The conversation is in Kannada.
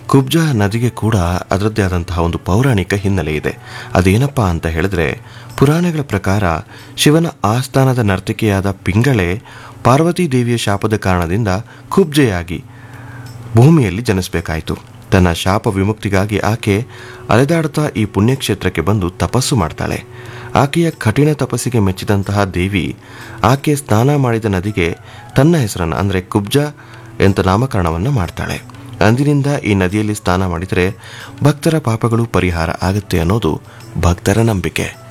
ಕುಬ್ಜಾ ನದಿಗೆ ಕೂಡ ಅದರದ್ದೇ ಆದಂತಹ ಒಂದು ಪೌರಾಣಿಕ ಹಿನ್ನೆಲೆ ಇದೆ ಅದೇನಪ್ಪ ಅಂತ ಹೇಳಿದ್ರೆ ಪುರಾಣಗಳ ಪ್ರಕಾರ ಶಿವನ ಆಸ್ಥಾನದ ನರ್ತಿಕೆಯಾದ ಪಿಂಗಳೆ ಪಾರ್ವತೀ ದೇವಿಯ ಶಾಪದ ಕಾರಣದಿಂದ ಕುಬ್ಜೆಯಾಗಿ ಭೂಮಿಯಲ್ಲಿ ಜನಿಸಬೇಕಾಯಿತು ತನ್ನ ಶಾಪ ವಿಮುಕ್ತಿಗಾಗಿ ಆಕೆ ಅಲೆದಾಡುತ್ತಾ ಈ ಪುಣ್ಯಕ್ಷೇತ್ರಕ್ಕೆ ಬಂದು ತಪಸ್ಸು ಮಾಡ್ತಾಳೆ ಆಕೆಯ ಕಠಿಣ ತಪಸ್ಸಿಗೆ ಮೆಚ್ಚಿದಂತಹ ದೇವಿ ಆಕೆ ಸ್ನಾನ ಮಾಡಿದ ನದಿಗೆ ತನ್ನ ಹೆಸರನ್ನು ಅಂದರೆ ಕುಬ್ಜಾ ಎಂತ ನಾಮಕರಣವನ್ನು ಮಾಡ್ತಾಳೆ ಅಂದಿನಿಂದ ಈ ನದಿಯಲ್ಲಿ ಸ್ನಾನ ಮಾಡಿದರೆ ಭಕ್ತರ ಪಾಪಗಳು ಪರಿಹಾರ ಆಗುತ್ತೆ ಅನ್ನೋದು ಭಕ್ತರ ನಂಬಿಕೆ